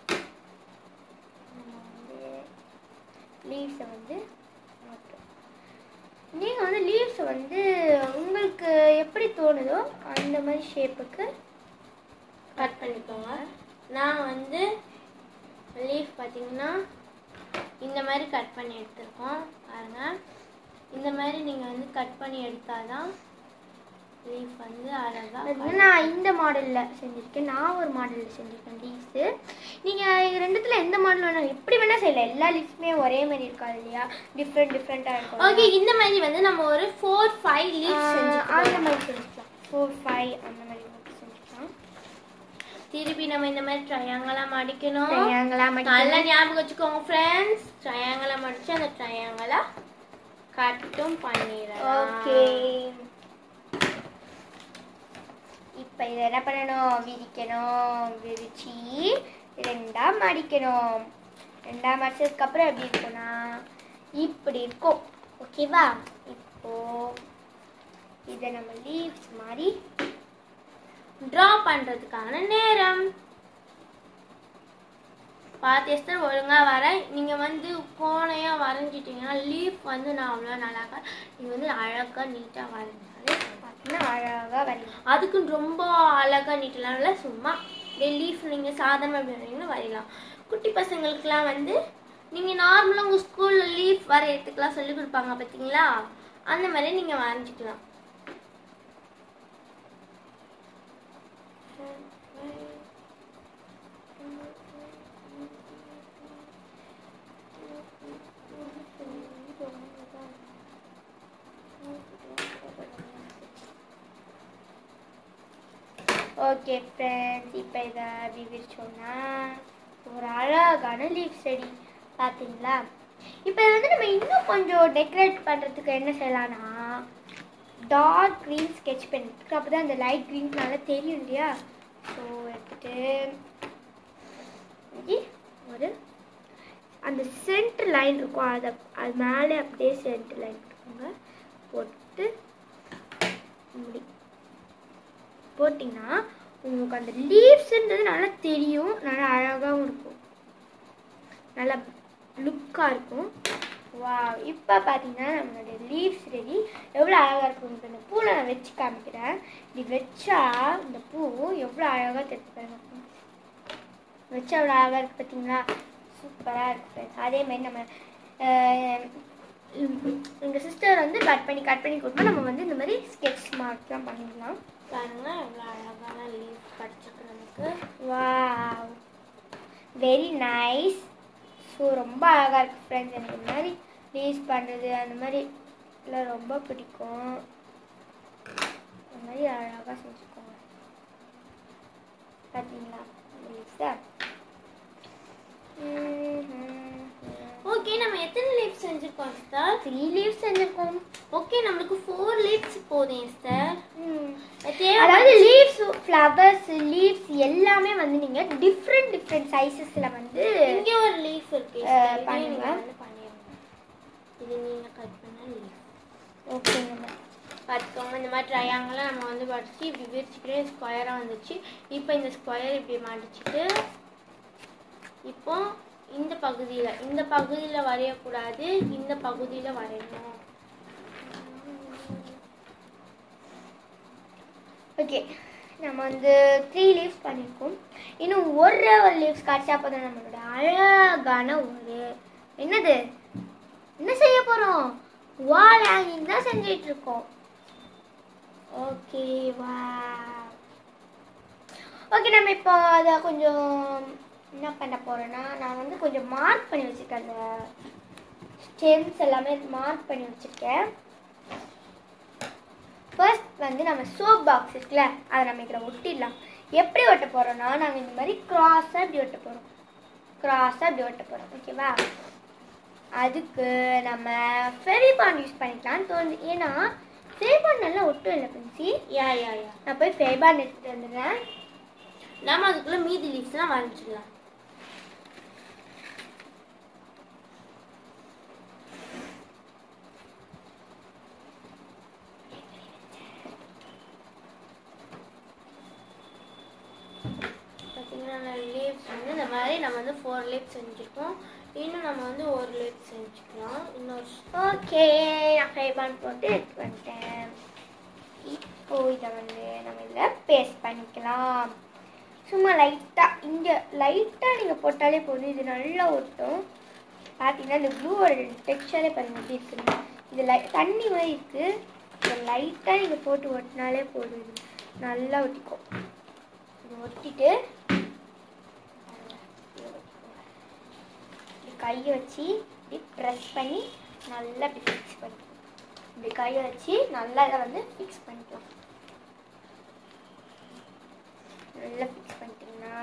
நம்ம வந்து லீவ்ஸை வந்து மாட்டுறோம் நீங்கள் வந்து லீவ்ஸை வந்து உங்களுக்கு எப்படி தோணுதோ அந்த மாதிரி ஷேப்புக்கு கட் பண்ணிக்கோங்க நான் வந்து லீஃப் பார்த்தீங்கன்னா இந்த மாதிரி கட் பண்ணி எடுத்திருக்கோம் பாருங்க இந்த மாதிரி நீங்கள் வந்து கட் பண்ணி எடுத்தாதான் லீஃப் வந்து அழகாக அது நான் இந்த மாடலில் செஞ்சுருக்கேன் நான் ஒரு மாடலில் செஞ்சுருக்கேன் லீவ்ஸு நீங்கள் இது ரெண்டுத்துல எந்த மாடல் வேணாலும் எப்படி வேணால் செய்யலாம் எல்லா லீவ்ஸுமே ஒரே மாதிரி இருக்காது இல்லையா டிஃப்ரெண்ட் டிஃப்ரெண்ட்டாக இருக்கும் ஓகே இந்த மாதிரி வந்து நம்ம ஒரு ஃபோர் ஃபைவ் லீஃப் ஆஹ் அந்த செஞ்சுக்கலாம் மாதிரி செஞ்சுக்கலாம் ஃபோர் ஃபைவ் அந்த மாதிரி மட்டும் செஞ்சுக்கலாம் திருப்பி நம்ம இந்த மாதிரி ட்ரையாங்கலா மடிக்கணும் ட்ரையாங்கிளா நல்லா ஞாபகம் வச்சுக்கோங்க ஃப்ரெண்ட்ஸ் ட்ரையாங்கலா மடிச்சு அந்த ட்ரையாங்கலா கட்டும் பண்ணிடலாம் ஓகே இப்போ இதை என்ன பண்ணணும் விரிக்கணும் விரிச்சு ரெண்டா மடிக்கணும் ரெண்டா மடிச்சதுக்கப்புறம் எப்படி இருக்கும்னா இப்படி இருக்கும் ஓகேவா இப்போ இதை நம்ம லீவ்ஸ் மாதிரி ட்ரா பண்றதுக்கான நேரம் பார்த்து எஸ்டர் ஒழுங்கா வர நீங்க வந்து கோணையா வரைஞ்சிட்டீங்கன்னா லீஃப் வந்து நான் அவ்வளோ நல்லா இருக்காது. நீங்க வந்து அழகா நீட்டா வரைஞ்சாலே பார்த்தீங்கன்னா அழகாக வரையும் அதுக்கு ரொம்ப அழகா நீட்டலாம் இல்லை சும்மா லீஃப் நீங்க சாதாரண எப்படி வரையணும் வரையலாம் குட்டி பசங்களுக்குலாம் வந்து நீங்கள் நார்மலாக உங்கள் ஸ்கூலில் லீஃப் வரையறதுக்குலாம் சொல்லி கொடுப்பாங்க பார்த்தீங்களா அந்த மாதிரி நீங்கள் வரைஞ்சிக்கலாம் ஓகே ஃப்ரெண்ட்ஸ் இப்போ இதை அப்படி விரிச்சோம்னா ஒரு அழகான லீஃப் செடி பார்த்தீங்களா இப்போ இதை வந்து நம்ம இன்னும் கொஞ்சம் டெக்கரேட் பண்ணுறதுக்கு என்ன செய்யலாம்னா டார்க் க்ரீன் ஸ்கெட்ச் பென் அப்போ தான் அந்த லைட் க்ரீன்னால தெரியும் இல்லையா ஸோ எடுத்துட்டு இங்கே ஒரு அந்த சென்டர் லைன் இருக்கும் அதை அது மேலே அப்படியே சென்டர் லைன் இருக்குங்க போட்டு முடி போட்டிங்கன்னா உங்களுக்கு அந்த லீவ்ஸ்ன்றது நல்லா தெரியும் நல்லா அழகாகவும் இருக்கும் நல்லா லுக்காக இருக்கும் வா இப்போ பார்த்தீங்கன்னா நம்மளுடைய லீவ்ஸ் ரெடி எவ்வளோ அழகாக இருக்கும் உங்களுக்கு அந்த பூவில் நான் வச்சு காமிக்கிறேன் இப்படி வச்சா இந்த பூ எவ்வளோ அழகாக தெரிஞ்சு பாருங்க வச்சா எவ்வளோ அழகாக இருக்குது பார்த்தீங்களா சூப்பராக இருக்கு ஃப்ரெண்ட்ஸ் அதே மாதிரி நம்ம எங்கள் சிஸ்டர் வந்து கட் பண்ணி கட் பண்ணி கொடுப்போம் நம்ம வந்து இந்த மாதிரி ஸ்கெட்ச் மார்க்லாம் பண்ணிடலாம் பாருங்க எவ்வளோ அழகான லீஃப் கிடச்சிருக்கு நமக்கு வாவ் வெரி நைஸ் ஸோ ரொம்ப அழகாக இருக்குது ஃப்ரெண்ட்ஸ் எனக்கு இந்த மாதிரி ரீல்ஸ் பண்ணுறது அந்த மாதிரி எல்லாம் ரொம்ப பிடிக்கும் அந்த மாதிரி அழகாக செஞ்சுக்கோங்க பார்த்தீங்களா லீவ்ஸா ஓகே நம்ம எத்தனை லீஃப் செஞ்சுருக்கோம் சார் த்ரீ லீவ்ஸ் செஞ்சுருக்கோம் ஓகே நம்மளுக்கு ஃபோர் லீவ்ஸ் போதும் சார் ம் அதாவது லீவ்ஸ் ஃப்ளவர்ஸ் லீவ்ஸ் எல்லாமே வந்து நீங்கள் டிஃப்ரெண்ட் டிஃப்ரெண்ட் சைஸஸில் வந்து இங்கே ஒரு லீஃப் இருக்கு அஹ், sister. இதையும் பண்ணுங்க. நீங்க வந்து பண்ணிடுங்க இது நீங்கள் கட் பண்ண லீஃப் ஓகேங்க பார்த்துக்கோங்க இந்த மாதிரி ட்ரையாங்கெல்லாம் நம்ம வந்து படிச்சு இப்படி விரிச்சுக்கிட்டே ஸ்கொயராக வந்துச்சு இப்போ இந்த ஸ்கொயர் இப்படி மடிச்சிட்டு இப்போ இந்த பகுதியில் இந்த பகுதியில் வரையக்கூடாது இந்த பகுதியில் வரையணும் ஓகே நம்ம வந்து த்ரீ லீவ்ஸ் பண்ணியிருக்கோம் இன்னும் ஒரு ஒரு லீவ்ஸ் காய்ச்சா போதும் நம்மளோட அழகான ஒரு என்னது என்ன செய்ய போகிறோம் வால் ஹேங்கிங் தான் செஞ்சிட்டு இருக்கோம் ஓகே வா ஓகே நம்ம இப்போ அதை கொஞ்சம் என்ன பண்ண போகிறோன்னா நான் வந்து கொஞ்சம் மார்க் பண்ணி வச்சுருக்கேன் அந்த ஸ்டெம்ஸ் எல்லாமே மார்க் பண்ணி வச்சுருக்கேன் ஃபர்ஸ்ட் வந்து நம்ம சோப் பாக்ஸ் இருக்குல்ல அதை நம்ம இதில் ஒட்டிடலாம் எப்படி ஒட்ட போகிறோம்னா நாங்கள் இந்த மாதிரி க்ராஸாக இப்படி ஒட்ட போகிறோம் க்ராஸாக இப்படி ஒட்ட போகிறோம் ஓகேவா அதுக்கு நம்ம ஃபெவிபாண்ட் யூஸ் பண்ணிக்கலாம்னு தோணுது ஏன்னா ஃபெவிபாண்ட் நல்லா ஒட்டும் இல்லை பிரின்சி யா யா யா நான் போய் ஃபெவிபாண்ட் எடுத்துகிட்டு வந்துடுறேன் நம்ம அதுக்குள்ளே மீதி லீவ்ஸ்லாம் வரைஞ்சிடலாம் பார்த்தீங்கன்னா லீவ்ஸ் வந்து இந்த மாதிரி நம்ம வந்து ஃபோர் லீவ்ஸ் செஞ்சுருக்கோம் இன்னும் நம்ம வந்து ஒரு லீவ் செஞ்சுக்கலாம் இன்னொரு ஓகே நான் ஃபெவிபாண்ட் போட்டு எடுத்து வந்துட்டேன் இப்போ இதை வந்து நம்ம இதில் பேஸ்ட் பண்ணிக்கலாம் சும்மா லைட்டாக இங்கே லைட்டாக நீங்கள் போட்டாலே போதும் இது நல்லா ஒட்டும் பார்த்தீங்கன்னா இந்த ப்ளூவோட டெக்ஸ்சரே பாருங்க எப்படி இருக்குன்னு இது லை தண்ணி மாதிரி இருக்குது இதை லைட்டாக நீங்கள் போட்டு ஒட்டினாலே போதும் இது நல்லா ஒட்டிக்கும் இது ஒட்டிட்டு இப்படி கையை வச்சு இப்படி ப்ரெஸ் பண்ணி நல்லா இப்படி ஃபிக்ஸ் பண்ணிக்கலாம் இப்படி கையை வச்சு நல்லா இதை வந்து ஃபிக்ஸ் பண்ணிக்கலாம் நல்லா ஃபிக்ஸ் பண்ணிட்டீங்கன்னா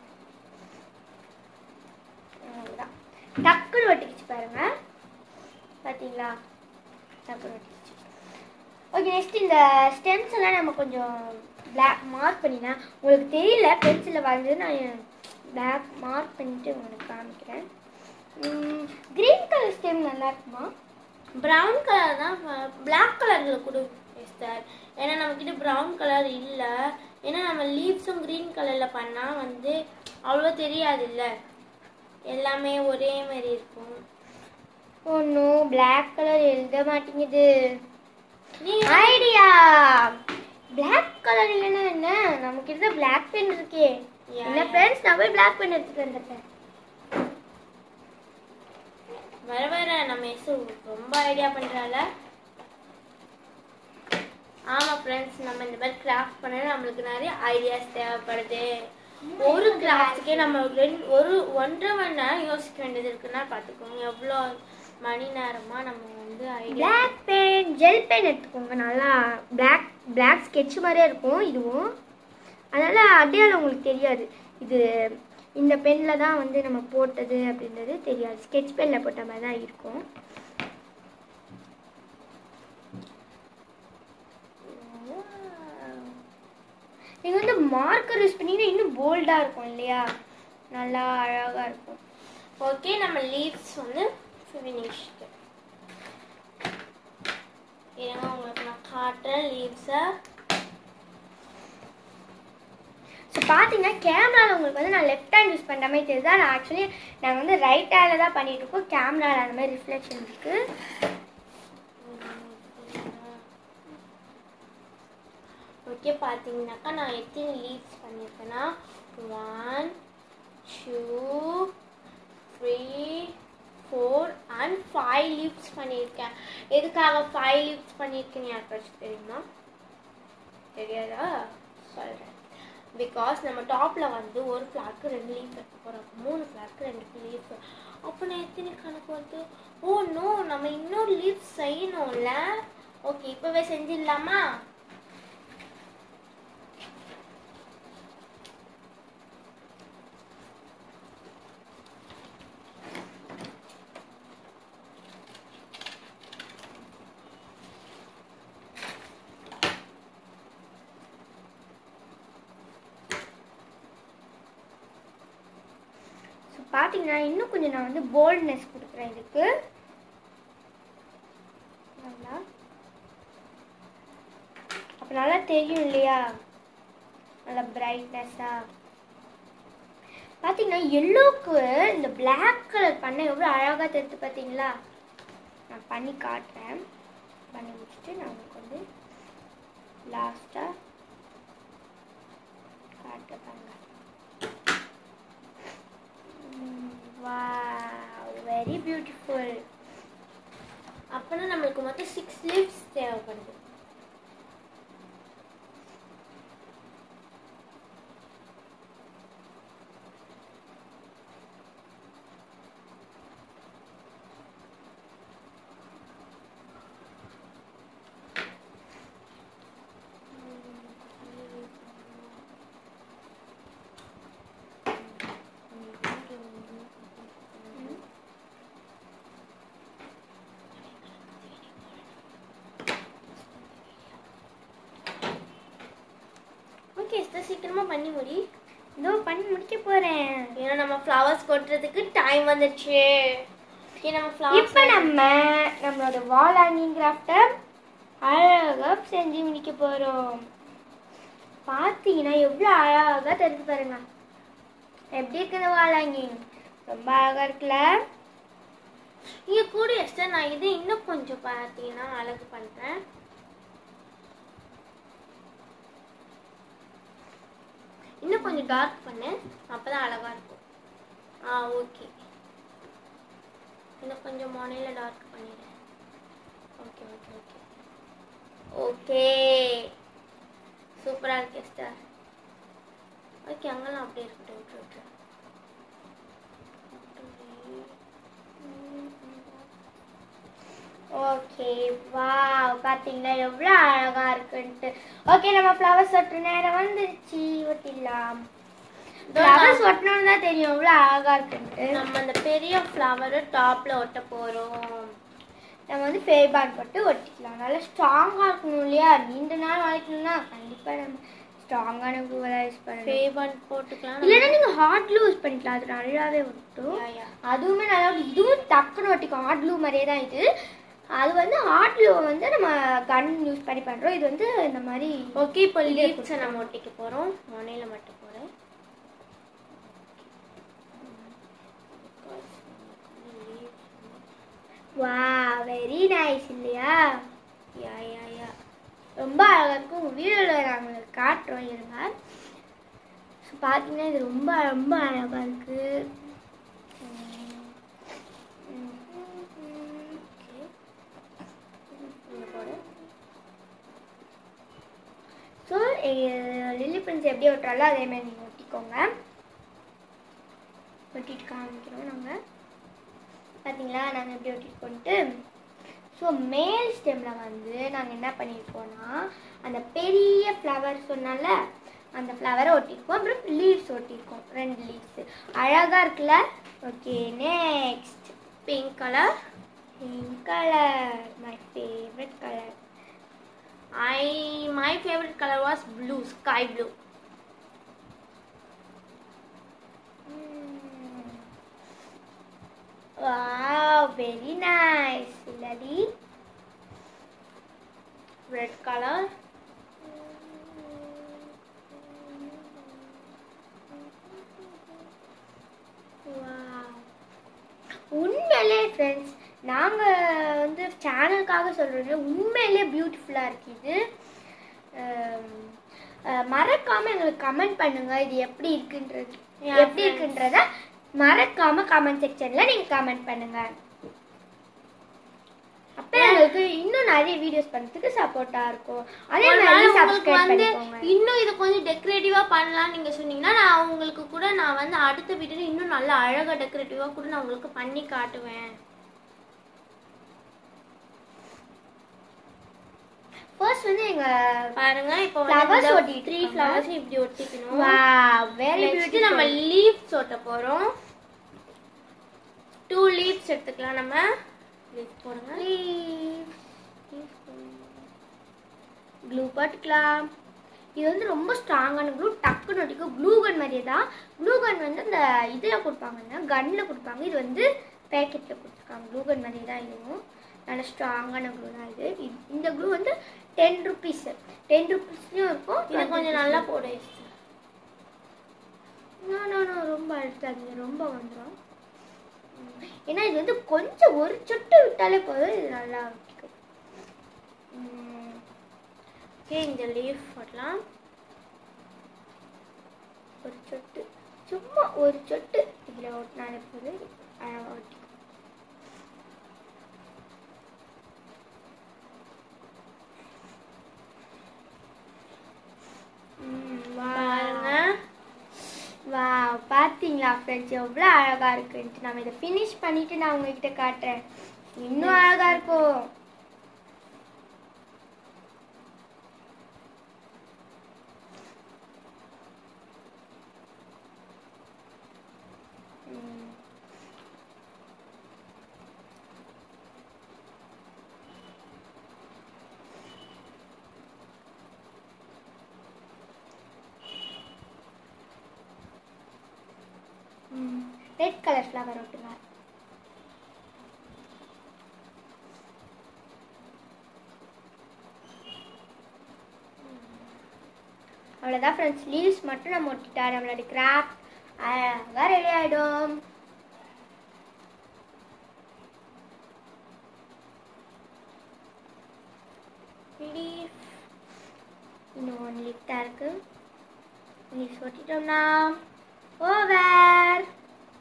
அவ்வளோதான் டக்குன்னு ஒட்டிக்கிச்சு பாருங்க பார்த்தீங்களா டக்குன்னு ஒட்டிக்கிச்சு ஓகே நெக்ஸ்ட் இந்த ஸ்டெம்ஸ் எல்லாம் நம்ம கொஞ்சம் பிளாக் மார்க் பண்ணினா உங்களுக்கு தெரியல பென்சிலில் வரைஞ்சது நான் பிளாக் மார்க் பண்ணிட்டு உங்களுக்கு காமிக்கிறேன் க்ரீன் கலர் ஸ்டெம் நல்லா இருக்குமா ப்ரௌன் கலர் தான் பிளாக் கலரில் கொடு சார் ஏன்னா நம்மக்கிட்ட ப்ரௌன் கலர் இல்லை ஏன்னா நம்ம லீவ்ஸும் க்ரீன் கலரில் பண்ணால் வந்து அவ்வளோ தெரியாதுல்ல எல்லாமே ஒரே மாதிரி இருக்கும் ஒன்றும் பிளாக் கலர் எழுத மாட்டேங்குது நீங்க ஐடியா பிளாக் கலர் இல்லைன்னா என்ன நமக்கு இருந்த பிளாக் பென் இருக்கே Yeah, என்ன yeah. ஃப்ரெண்ட்ஸ் நான் போய் பிளாக் பென் எடுத்துட்டு வந்துட்டேன் மிஸ் ரொம்ப ஐடியா பண்றால ஆமா ஃப்ரெண்ட்ஸ் நம்ம இந்த மாதிரி கிராஃப்ட் பண்ண நம்மளுக்கு நிறைய ஐடியாஸ் தேவைப்படுது ஒரு கிராஃப்ட்க்கே நம்ம ரெண்டு ஒரு ஒன்றரை மணி நேரம் யோசிக்க வேண்டியது இருக்குன்னா பார்த்துக்கோங்க எவ்வளோ மணி நேரமா நம்ம வந்து idea black pen gel pen எடுத்துக்கோங்க நல்லா பிளாக் பிளாக் sketch மாதிரியே இருக்கும் இதுவும் அதனால் அடையாளம் உங்களுக்கு தெரியாது இது இந்த பெனில் தான் வந்து நம்ம போட்டது அப்படின்றது தெரியாது ஸ்கெட்ச் பெனில் போட்ட மாதிரி தான் இருக்கும் நீங்கள் வந்து மார்க்கர் யூஸ் பண்ணீங்கன்னா இன்னும் போல்டாக இருக்கும் இல்லையா நல்லா அழகாக இருக்கும் ஓகே நம்ம லீவ்ஸ் வந்து ஃபினிஷ்டு இருங்க உங்களுக்கு நான் காட்டுறேன் லீவ்ஸை ஸோ பார்த்தீங்கன்னா கேமராவில் உங்களுக்கு வந்து நான் லெஃப்ட் ஹேண்ட் யூஸ் பண்ணுற மாதிரி தெரியுது நான் ஆக்சுவலி நாங்கள் வந்து ரைட் ஹேண்டில் தான் பண்ணிட்டு இருக்கோம் கேமராவில் அந்த மாதிரி ரிஃப்ளெக்ஷன் இருக்கு ஓகே பார்த்தீங்கன்னாக்கா நான் எத்தனை லீவ்ஸ் பண்ணியிருக்கேன்னா one two three four and five leaves பண்ணியிருக்கேன் எதுக்காக ஃபைவ் லீவ்ஸ் பண்ணியிருக்கேன்னு யாருக்காச்சும் தெரியுமா தெரியாதா சொல்கிறேன் பிகாஸ் நம்ம டாப்பில் வந்து ஒரு ஃப்ளாக்கு ரெண்டு லீஃப் வைக்க போகிறோம் மூணு ஃப்ளாக்கு ரெண்டு லீஃப் அப்போ நான் எத்தனை கணக்கு வந்து ஓ நோ நம்ம இன்னொரு லீஃப் செய்யணும்ல ஓகே இப்போவே செஞ்சிடலாமா ஸோ பார்த்தீங்கன்னா இன்னும் கொஞ்சம் நான் வந்து போல்ட்னஸ் கொடுக்குறேன் இதுக்கு நல்லா அப்போ நல்லா தெரியும் இல்லையா நல்லா பிரைட்னஸாக பார்த்தீங்கன்னா எல்லோக்கு இந்த Black கலர் பண்ண எவ்வளோ அழகாக தெரிஞ்சு பார்த்தீங்களா நான் பண்ணி காட்டுறேன் பண்ணி முடிச்சுட்டு நான் உங்களுக்கு வந்து லாஸ்ட்டாக காட்ட பாருங்க வாவ் வெரி பியூட்டிஃபுல் அப்போனா நம்மளுக்கு மொத்தம் சிக்ஸ் லீவ்ஸ் தேவைப்படுது ஓகே இதை சீக்கிரமா பண்ணி முடி இதோ பண்ணி முடிக்க போறேன் ஏன்னா நம்ம ஃப்ளவர்ஸ் கொட்டுறதுக்கு டைம் வந்துடுச்சு ஓகே நம்ம ஃப்ளவர்ஸ் இப்போ நம்ம நம்மளோட வால் ஹேங்கிங் கிராஃப்டை அழகா செஞ்சு முடிக்க போறோம் பார்த்தீங்கன்னா எவ்வளோ அழகா தெரிஞ்சு பாருங்க எப்படி இருக்குது வால் ஹேங்கிங் ரொம்ப அழகா இருக்குல்ல இங்க கூட எஸ்டர் நான் இதை இன்னும் கொஞ்சம் பார்த்தீங்கன்னா அழகு பண்றேன் இன்னும் கொஞ்சம் டார்க் பண்ணு அப்பதான் அழகா இருக்கும் ஆ ஓகே இன்னும் கொஞ்சம் மொனையில டார்க் பண்ணிடுறேன் ஓகே ஓகே ஓகே ஓகே சூப்பரா இருக்கு எஸ்டர் ஓகே அங்கெல்லாம் அப்படியே இருக்கட்டும் விட்டு விட்டு ஓகே வாவ் பார்த்தீங்கன்னா எவ்வளோ அழகா இருக்குன்ட்டு ஓகே நம்ம ஃப்ளவர்ஸ் ஒட்டுற நேரம் வந்துருச்சு ஒட்டிடலாம் ஃப்ளவர்ஸ் ஒட்டணும்னு தான் தெரியும் எவ்வளோ அழகா இருக்குன்ட்டு நம்ம அந்த பெரிய ஃப்ளவரை டாப்ல ஒட்ட போறோம் நம்ம வந்து ஃபேபான் போட்டு ஒட்டிக்கலாம் நல்லா ஸ்ட்ராங்காக இருக்கணும் இல்லையா நீண்ட நாள் வளைக்கணும்னா கண்டிப்பாக நம்ம ஸ்ட்ராங்கான க்ளூவை யூஸ் பண்ணணும் ஃபேபன் போட்டுக்கலாம் இல்லைன்னா நீங்கள் ஹார்ட் க்ளூ யூஸ் பண்ணிக்கலாம் அது நல்லாவே ஒட்டும் Yeah, yeah. அதுவுமே நல்லா ஒட்டும். இதுவும் டக்குன்னு ஒட்டிக்கும் ஹார்ட் க்ளூ மாதிரியே தான் இது அது வந்து ஹார்ட் க்ளூவை வந்து நம்ம கன் யூஸ் பண்ணி பண்ணுறோம் இது வந்து இந்த மாதிரி ஓகே இப்போ லீவ்ஸை நம்ம ஒட்டிக்க போறோம் மொனையில மட்டும் போறேன் வா வெரி நைஸ் இல்லையா யா யா யா ரொம்ப அழகாக இருக்கும் உங்கள் வீடியோவில் நாங்கள் உங்களுக்கு காட்டுறோம் இருங்க ஸோ பார்த்தீங்கன்னா இது ரொம்ப ரொம்ப அழகாக இருக்குது லில்லி பிரின்ஸ் எப்படி ஒட்டுறாலோ அதே மாதிரி நீங்கள் ஒட்டிக்கோங்க ஒட்டிட்டு காமிக்கிறோம் நாங்கள் பார்த்தீங்களா நாங்கள் எப்படி ஒட்டிருக்கோன்ட்டு ஸோ மேல் ஸ்டெம்மில் வந்து நாங்கள் என்ன பண்ணியிருக்கோம்னா அந்த பெரிய ஃப்ளவர் சொன்னால அந்த ஃப்ளவரை ஒட்டியிருக்கோம் அப்புறம் லீவ்ஸ் ஒட்டியிருக்கோம் ரெண்டு லீவ்ஸ் அழகாக இருக்குல்ல okay next pink colour pink colour my favourite colour I my favourite colour was blue sky blue wow very nice இல்லடி ரெட் கலர் உண்மையிலே ஃப்ரெண்ட்ஸ் நாங்கள் வந்து சேனலுக்காக சொல்கிறது உண்மையிலே பியூட்டிஃபுல்லாக இருக்கு இது அம், அஹ், மறக்காம எங்களுக்கு கமெண்ட் பண்ணுங்க இது எப்படி இருக்குன்றது Yeah, எப்படி friends. இருக்குன்றத மறக்காம கமெண்ட் செக்ஷன்ல நீங்க கமெண்ட் பண்ணுங்க அப்ப எங்களுக்கு இன்னும் நிறைய வீடியோஸ் பண்றதுக்கு சப்போர்ட்டா இருக்கும் அதே ஒரு மாதிரி நாள் உங்களுக்கு சப்ஸ்கிரைப் வந்து பண்ணிக்கோங்க இன்னும் இதை கொஞ்சம் டெக்கரேட்டிவா பண்ணலாம்னு நீங்க சொன்னீங்கன்னா நான் உங்களுக்கு கூட நான் வந்து அடுத்த வீடியோல இன்னும் நல்ல அழகா டெக்கரேட்டிவா கூட நான் உங்களுக்கு பண்ணி காட்டுவேன் ஃபர்ஸ்ட் வந்து எங்க பாருங்க இப்போ Flowers வந்து ஒட்டிட்டு த்ரீ இருக்காங்க. ஃப்ளவர்ஸ் இப்படி ஒட்டிக்கணும் வாவ் வெரி நெக்ஸ்ட் நம்ம லீவ்ஸ் ஒட்ட போறோம் டூ லீவ்ஸ் எடுத்துக்கலாம் நம்ம லீவ் போடுங்க க்ளூ போட்டுக்கலாம் இது வந்து ரொம்ப ஸ்ட்ராங்கான க்ளூ டக்குன்னு ஒட்டிக்கும் க்ளூ கன் மாதிரியே தான் க்ளூ கன் வந்து அந்த இதில் கொடுப்பாங்கன்னா கன்னில் கொடுப்பாங்க இது வந்து பேக்கெட்டில் கொடுத்துருக்காங்க க்ளூ கன் மாதிரியே தான் இதுவும் நல்ல ஸ்ட்ராங்கான க்ளூ தான் இது இது- இந்த க்ளூ வந்து டென் ருபீஸ் டென் ருபீஸ்லையும் இருக்கும் இது கொஞ்சம் நல்லா போடு நோ நோ நோ ரொம்ப அழுத்தாதீங்க ரொம்ப வந்துடும் ஏன்னா இது வந்து கொஞ்சம் ஒரு சொட்டு விட்டாலே போதும் இது நல்லா ஒட்டிக்கும் உம், ஓகே இந்த லீவ் போடலாம் ஒரு சொட்டு சும்மா ஒரு சொட்டு இதில் ஒட்டினாலே போதும் அழகாக ஒட்டிக்கும் உம், பாருங்க வா பார்த்தீங்களா ஃப்ரெண்ட்ஸ் எவ்வளோ அழகாக இருக்குன்ட்டு நம்ம இதை ஃபினிஷ் பண்ணிட்டு நான் உங்ககிட்ட காட்டுறேன் இன்னும் அழகா இருக்கும் ம். ரெட் கலர் ஃப்ளவர் ஒட்டுங்க அவ்வளோதான் ஃப்ரெண்ட்ஸ் லீவ்ஸ் மட்டும் நம்ம ஒட்டிட்டா நம்மளோட கிராஃப்ட் அழகாக ரெடி ஆகிடும் லீவ் இன்னும் ஒன் லீவ் தான் இருக்கு லீவ்ஸ் ஒட்டிட்டோம்னா ஓவர்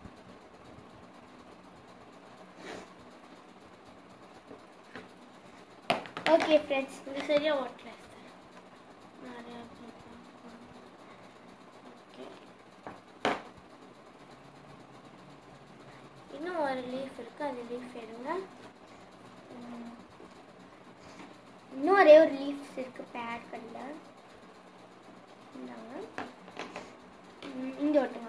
ஓகே ஃப்ரெண்ட்ஸ் இது சரியா ஓட்டல நிறைய ஓகே இன்னும் ஒரு லீஃப் இருக்கு அந்த லீஃப் எடுங்க இன்னும் ஒரே ஒரு லீவ்ஸ் இருக்கு பேட் கல்ல இந்தாங்க ம், இங்க ஒட்டுங்க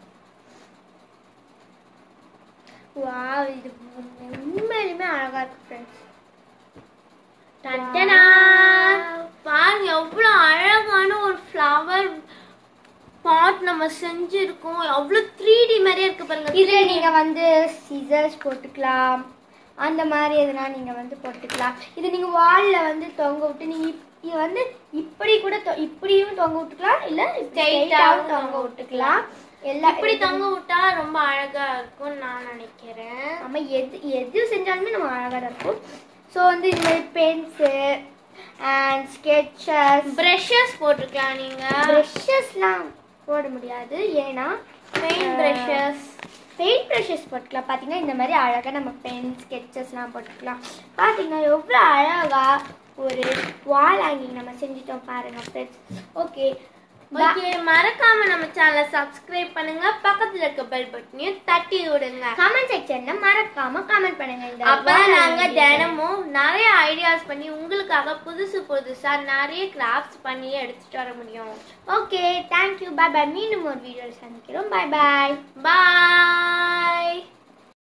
வாவ் இது உண்மையிலுமே அழகா இருக்கு ஃப்ரெண்ட்ஸ் டட்டனா பாருங்க எவ்வளோ அழகான ஒரு ஃப்ளவர் பாட் நம்ம செஞ்சிருக்கோம் எவ்வளோ த்ரீ டி மாதிரியே இருக்கு பாருங்க இதுல நீங்க வந்து சிசர்ஸ் போட்டுக்கலாம் அந்த மாதிரி எதுனா நீங்க வந்து போட்டுக்கலாம் இது நீங்க வால்ல வந்து தொங்க விட்டு நீங்க இப்- இது வந்து இப்படி கூட தொ- இப்படியும் தொங்க விட்டுக்கலாம் இல்ல ஸ்ட்ரெயிட்டாவும் தொங்க விட்டுக்கலாம் எல்லா இப்படி தொங்க விட்டா ரொம்ப அழகா இருக்கும்னு நான் நினைக்கிறேன் நம்ம எது எது செஞ்சாலுமே நம்ம அழகா தான் இருக்கும் ஸோ வந்து இந்த மாதிரி பென்ஸு அண்ட் ஸ்கெட்சஸ் ப்ரஷஸ் போட்டிருக்கலாம் நீங்க ப்ரஷஸ்லாம் போட முடியாது ஏன்னா பெயிண்ட் ப்ரஷஸ் பெயிண்ட் ப்ரஷஸ் போட்டுக்கலாம் பார்த்தீங்கன்னா இந்த மாதிரி அழகாக நம்ம பென் ஸ்கெட்சஸ்லாம் போட்டுக்கலாம் பார்த்தீங்கன்னா எவ்வளோ அழகாக ஒரு வால் ஹேங்கிங் நம்ம செஞ்சுட்டோம் பாருங்க ஃப்ரெண்ட்ஸ் ஓகே ஓகே மறக்காம நம்ம சேனலை சப்ஸ்கிரைப் பண்ணுங்க பக்கத்துல இருக்க பெல் பட்டனையும் தட்டி விடுங்க கமெண்ட் செக்ஷன்ல மறக்காம கமெண்ட் பண்ணுங்க இந்த அப்பதான் wall நாங்க hanging தினமும் நிறைய ஐடியாஸ் பண்ணி உங்களுக்காக புதுசு புதுசா நிறைய கிராஃப்ட்ஸ் பண்ணி எடுத்துட்டு வர முடியும் ஓகே தேங்க்யூ பை பை மீண்டும் ஒரு வீடியோவில் சந்திக்கிறோம் பை பாய் பாய்